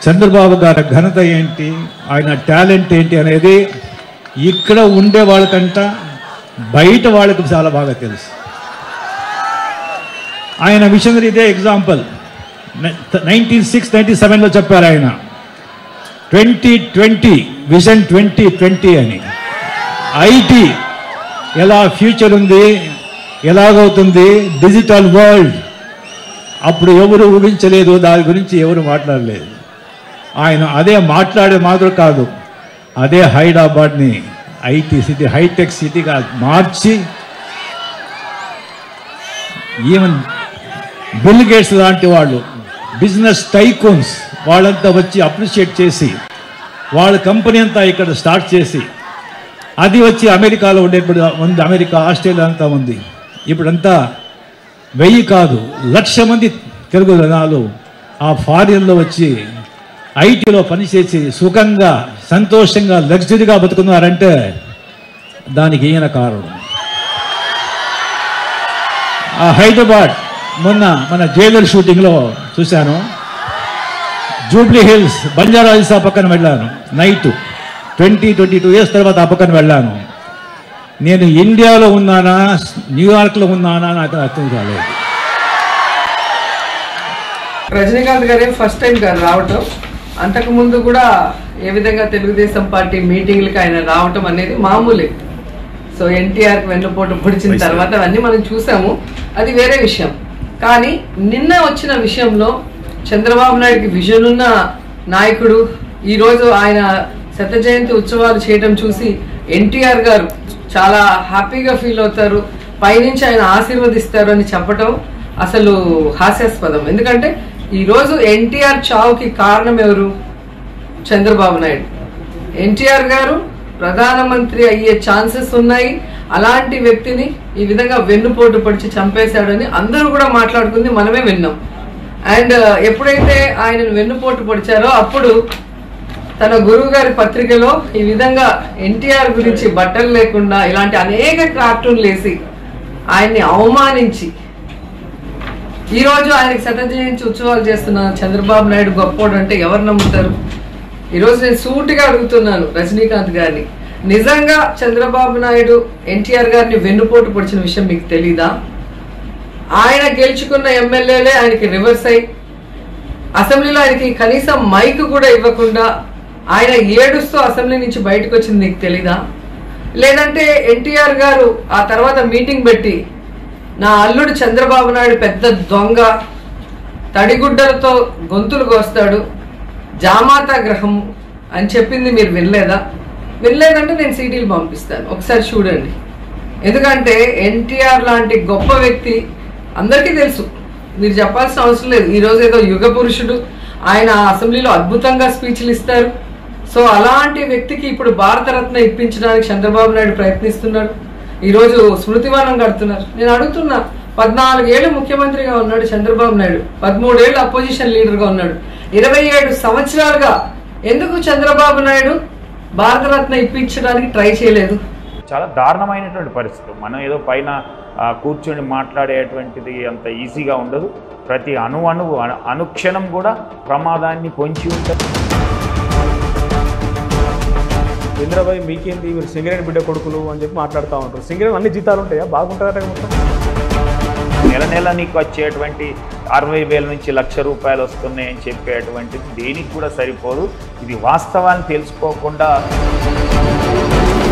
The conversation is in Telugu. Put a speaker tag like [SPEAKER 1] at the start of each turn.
[SPEAKER 1] చంద్రబాబు గారి ఘనత ఏంటి ఆయన టాలెంట్ ఏంటి అనేది ఇక్కడ ఉండే వాళ్ళకంట బయట వాళ్ళకి చాలా బాగా తెలుసు ఆయన మిషనరీ ఇదే ఎగ్జాంపుల్ నైన్టీన్ సిక్స్ నైన్టీ సెవెన్లో చెప్పారు ఆయన twenty twenty vision twenty twenty అని ఐటీ ఎలా ఫ్యూచర్ ఉంది ఎలాగవుతుంది డిజిటల్ వరల్డ్ అప్పుడు ఎవరు ఊహించలేదు దాని గురించి ఎవరు మాట్లాడలేదు ఆయన అదే మాట్లాడే మాత్రం కాదు అదే హైదరాబాద్ని ఐటీ సిటీ హైటెక్ సిటీగా మార్చి ఈవెన్ బిల్ గేట్స్ లాంటి వాళ్ళు బిజినెస్ టైకోన్స్ వాళ్ళంతా వచ్చి అప్రిషియేట్ చేసి వాళ్ళ కంపెనీ అంతా ఇక్కడ స్టార్ట్ చేసి అది వచ్చి అమెరికాలో ఉండేప్పుడు ఉంది అమెరికా ఆస్ట్రేలియా అంతా ఉంది ఇప్పుడంతా వెయ్యి కాదు లక్ష మంది తెలుగు జనాలు ఆ ఫారిన్లో వచ్చి ఐటీలో పనిచేసి సుఖంగా సంతోషంగా లగ్జరీగా బతుకున్నారంటే దానికి ఈయన కారణం ఆ హైదరాబాద్ మొన్న మన జైలర్ షూటింగ్లో చూశాను జూబ్లీ హిల్స్ బంజారా హిల్స్ ఆ పక్కన వెళ్ళాను night twenty twenty two years తర్వాత ఆ పక్కన వెళ్ళాను నేను ఇండియాలో ఉన్నానా న్యూయార్క్లో ఉన్నానా నాకు అర్థం కాలేదు
[SPEAKER 2] రజనీకాంత్ గారే ఫస్ట్ టైం కాదు రావటం అంతకు ముందు కూడా ఏ విధంగా తెలుగుదేశం పార్టీ మీటింగ్లకి ఆయన రావటం అనేది మామూలే సో ఎన్టీఆర్ వెన్నుపోటు పొడిచిన తర్వాత అవన్నీ మనం చూసాము అది వేరే విషయం కానీ నిన్న వచ్చిన విషయంలో చంద్రబాబు నాయుడుకి విజన్ ఉన్న నాయకుడు ఈరోజు ఆయన శత జయంతి ఉత్సవాలు చేయడం చూసి ఎన్టీఆర్ గారు చాలా హ్యాపీగా ఫీల్ అవుతారు పైనుంచి ఆయన ఆశీర్వదిస్తారు అని చెప్పటం అసలు హాస్యాస్పదం ఎందుకంటే ఈరోజు ఎన్టీఆర్ చావుకి కారణం ఎవరు చంద్రబాబు నాయుడు ఎన్టీఆర్ గారు ప్రధానమంత్రి అయ్యే ఛాన్సెస్ ఉన్నాయి అలాంటి వ్యక్తిని ఈ విధంగా వెన్నుపోటు పొడిచి చంపేశాడని అందరూ కూడా మాట్లాడుకుంది మనమే విన్నాం అండ్ ఎప్పుడైతే ఆయనను వెన్నుపోటు పొడిచారో అప్పుడు తన గురువు గారి పత్రికలో ఈ విధంగా ఎన్టీఆర్ గురించి బట్టలు లేకుండా ఇలాంటి అనేక కార్టూన్లు వేసి ఆయన్ని అవమానించి ఈ రోజు ఆయనకి శత జయంతి ఉత్సవాలు చేస్తున్న చంద్రబాబు నాయుడు గొప్పోడు అంటే ఎవరు నమ్ముతారు ఈరోజు నేను సూటిగా అడుగుతున్నాను రజనీకాంత్ గారిని నిజంగా చంద్రబాబు నాయుడు ఎన్టీఆర్ గారిని వెన్నుపోటు పొడిచిన విషయం మీకు తెలీదా ఆయన గెలుచుకున్న ఎమ్మెల్యేలే ఆయనకి రివర్స్ అయి అసెంబ్లీలో ఆయనకి కనీసం మైక్ కూడా ఇవ్వకుండా ఆయన ఏడుస్తూ అసెంబ్లీ నుంచి బయటకు వచ్చింది నీకు తెలీదా లేదంటే ఎన్టీఆర్ గారు ఆ తర్వాత మీటింగ్ పెట్టి నా అల్లుడు చంద్రబాబు నాయుడు పెద్ద దొంగ తడిగుడ్డలతో గొంతులు కోస్తాడు జామాత గ్రహం అని చెప్పింది మీరు వినలేదా వినలేదంటే నేను సీడీలు పంపిస్తాను ఒకసారి చూడండి ఎందుకంటే ఎన్టీఆర్ లాంటి గొప్ప వ్యక్తి అందరికీ తెలుసు మీరు చెప్పాల్సిన అవసరం లేదు ఈరోజు ఏదో యుగ పురుషుడు ఆయన అసెంబ్లీలో అద్భుతంగా స్పీచ్లు ఇస్తారు సో అలాంటి వ్యక్తికి ఇప్పుడు భారతరత్న ఇప్పించడానికి చంద్రబాబు నాయుడు ప్రయత్నిస్తున్నాడు ఈరోజు స్మృతివనం కడుతున్నారు నేను అడుగుతున్నా పద్నాలుగేళ్ళు ముఖ్యమంత్రిగా ఉన్నాడు చంద్రబాబు నాయుడు పదమూడేళ్ళు అపోజిషన్ లీడర్గా ఉన్నాడు ఇరవై ఏడు సంవత్సరాలుగా ఎందుకు చంద్రబాబు నాయుడు భారతరత్న ఇప్పించడానికి ట్రై చేయలేదు
[SPEAKER 3] చాలా దారుణమైనటువంటి పరిస్థితి మనం ఏదో పైన ఆ, కూర్చొని మాట్లాడేటువంటిది అంత ఈజీగా ఉండదు ప్రతి అణు అణువు అను- అనుక్షణం కూడా ప్రమాదాన్ని పొంచి ఉంటుంది
[SPEAKER 4] ఇంద్రబాయ్ మీకేంది మీరు సింగరేణి బిడ్డ కొడుకులు అని చెప్పి మాట్లాడుతూ ఉంటారు సింగరేణి అన్ని జీతాలు ఉంటాయా బాగుంటుందట మొత్తం
[SPEAKER 3] నెల నెల నీకు వచ్చేటువంటి అరవై వేల నుంచి లక్ష రూపాయలు వస్తున్నాయని చెప్పేటువంటిది దేనికి కూడా సరిపోదు ఇది వాస్తవాన్ని తెలుసుకోకుండా